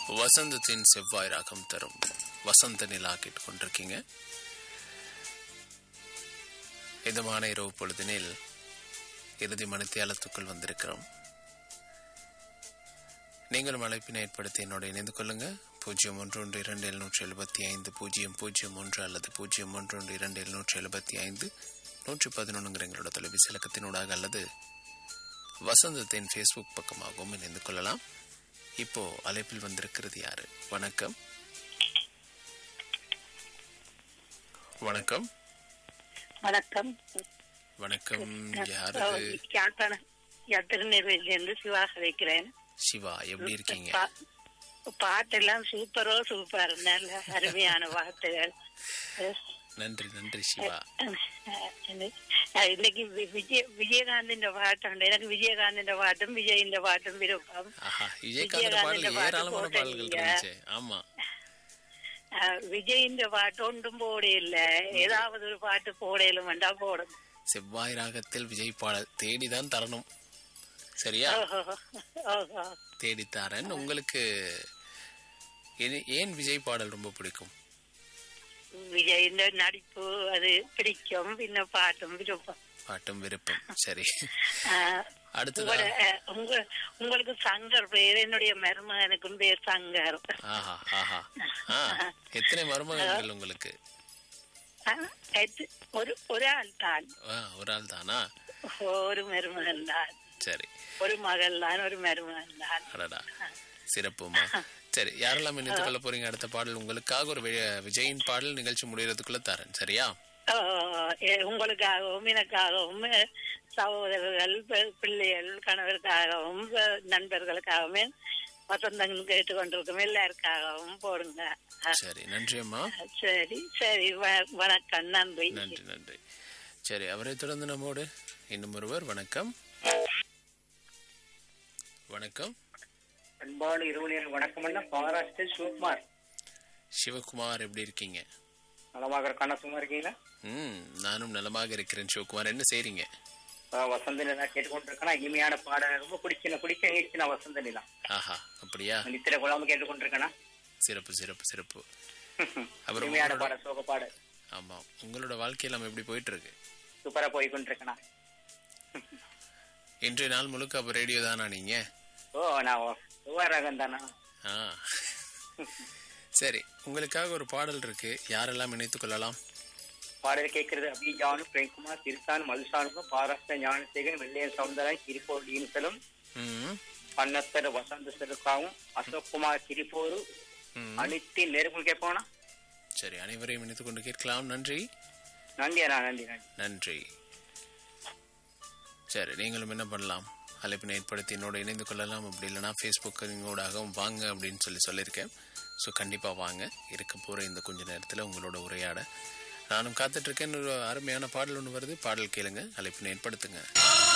வசந்தத்தின் செவ்வாய் ராகம் தரும் வசந்த நிலா கேட்டுக்கொண்டிருக்கீங்க இதமான இரவு பொழுதினில் இறுதி மணித்தியாலத்துக்குள் வந்திருக்கிறோம் நீங்களும் அழைப்பினை ஏற்படுத்தி என்னோட இணைந்து கொள்ளுங்க பூஜ்ஜியம் ஒன்று ஒன்று இரண்டு எழுநூற்றி எழுபத்தி ஐந்து பூஜ்ஜியம் பூஜ்ஜியம் ஒன்று அல்லது பூஜ்ஜியம் ஒன்று ஒன்று இரண்டு எழுநூற்றி எழுபத்தி ஐந்து நூற்றி பதினொன்றுங்கிற எங்களோட தொலைபேசி இலக்கத்தினூடாக அல்லது வசந்தத்தின் ஃபேஸ்புக் பக்கமாகவும் இணைந்து கொள்ளலாம் இப்போ அழைப்பில் வந்திருக்கிறது யாரு வணக்கம் வணக்கம் வணக்கம் வணக்கம் யாரு யாழ்ப்பாணம் யா- திருநெல்வேலியிலிருந்து சிவா வைக்கிறேன் சிவா எப்படி இருக்கீங்க பாட்டெல்லாம் சூப்பரோ சூப்பர் நல்ல அருமையான வார்த்தைகள் நன்றி நன்றி சிவா அஹ் இன்னைக்கு வி- விஜய விஜயகாந்தின் பாട്ടുണ്ട് எனக்கு விஜயகாந்தின் பாட்டும் விஜயின் பாட்டும் விருப்பம் ஆஹா விஜயகாந்த் விஜயகாந்தோட பாடல் பாட்டு ஏராளமான போட்டீங்க. பாடல்கள் இருந்துச்சு ஆமா அஹ் விஜயின் பாட்டு ஒன்றும் போட இல்ல ஏதாவது ஒரு பாட்டு போடலும் வேண்டா போடணும் செவ்வாய் ராகத்தில் விஜய் பாடல் தேடிதான் தரணும் சரியா ஓஹோ ஓஹோ தேடி தரேன் உங்களுக்கு இது- ஏன் விஜய் பாடல் ரொம்ப பிடிக்கும் விஜயின் நடிப்பு அது பிடிக்கும் பின்ன பாட்டும் விருப்பம் பாட்டும் விருப்பம் சரி ஆஹ் அடுத்ததா உங்களோட, அஹ், உங்க- உங்களுக்கு சங்கர் பேர் என்னுடைய மருமகனுக்கும் பேர் சங்கர் ஆஹா ஆஹா ஆ எத்தனை மருமகன்கள் உங்களுக்கு ஆஹ், எத்து- ஒரு ஒரு ஆள் தான் ஆ ஒரு ஆள் தானா ஒரு மருமகன் தான் சரி ஒரு மகள் தான் ஒரு மருமகன் தான் அடடா சிறப்புமா சரி யாரெல்லாம் இணைத்து கொள்ள போறீங்க அடுத்த பாடல் உங்களுக்காக ஒரு வி- விஜயின் பாடல் நிகழ்ச்சி முடியறதுக்குள்ள தரேன் சரியா ஆஹ், எ- உங்களுக்காகவும் எனக்காகவும் அஹ், சகோதரர்கள் பி- பிள்ளைகள் கணவருக்காகவும் அஹ், நண்பர்களுக்காகவும் வசந்தங்கள் கேட்டுக்கொண்டிருக்கும் எல்லாருக்காகவும் போடுங்க அஹ், சரி நன்றி அம்மா சரி சரி வ- வணக்கம் நன்றி நன்றி நன்றி சரி அவரை தொடர்ந்து நம்மோடு இன்னும் ஒருவர் வணக்கம் வணக்கம் அன்பான இருவனியர் வணக்கம் அண்ணா மகாராஷ்டிர சிவகுமார் சிவகுமார் எப்படி இருக்கீங்க நலமாக இருக்கான சும்மா இருக்கீங்களா ம் நானும் நலமாக இருக்கிறேன் சிவகுமார் என்ன செய்றீங்க ஆஹ் வசந்த நிலா கேட்டுக்கொண்டிருக்கேன் இனிமையான பாடல் ரொம்ப பிடிச்ச பிடிச்ச நிகழ்ச்சி நான் வசந்த நிலா ஆஹா அப்படியா நித்திர குழாம கேட்டுக்கொண்டிருக்கேனா சிறப்பு சிறப்பு சிறப்பு அப்புறம் இனிமையான உங்களோட- பாடல் சோக பாடல் ஆமா உங்களோட வாழ்க்கையெல்லாம் எப்படி போயிட்டு இருக்கு சூப்பரா போய் கொண்டிருக்கேனா இன்றைய நாள் முழுக்க அப்ப ரேடியோ தானா நீங்க ஓ நான் சுவரகம் தானா ஆ சரி உங்களுக்காக ஒரு பாடல் இருக்கு யாரெல்லாம் இணைத்துக் கொள்ளலாம் பாடல் கேட்கறது அபிஜானு பிரேம்குமார் திருசான் மதுசானுக்கும் பாராஷ்டிர ஞானசேகரன் வெள்ளையன் சவுந்தரன் கிரிப்போர் ஈன்சலும் ம் பன்னத்தர் வசந்த செருக்காவும் அசோக் குமார் கிரிப்போரு ம். அனித்தி நெருப்பு கேட்போனா சரி அனைவரையும் இணைத்துக் கொண்டு கேட்கலாம் நன்றி நன்றி அண்ணா நன்றி நன்றி நன்றி சரி நீங்களும் என்ன பண்ணலாம் அழைப்பினை ஏற்படுத்தி என்னோட இணைந்து கொள்ளலாம் அப்படி இல்லைனா ஃபேஸ்புக்கினோடாகவும் வாங்க அப்படின்னு சொல்லி சொல்லியிருக்கேன் ஸோ கண்டிப்பாக வாங்க இருக்க போகிற இந்த கொஞ்ச நேரத்தில் உங்களோட உரையாட நானும் காத்துட்ருக்கேன் ஒரு அருமையான பாடல் ஒன்று வருது பாடல் கேளுங்க அழைப்பினை ஏற்படுத்துங்க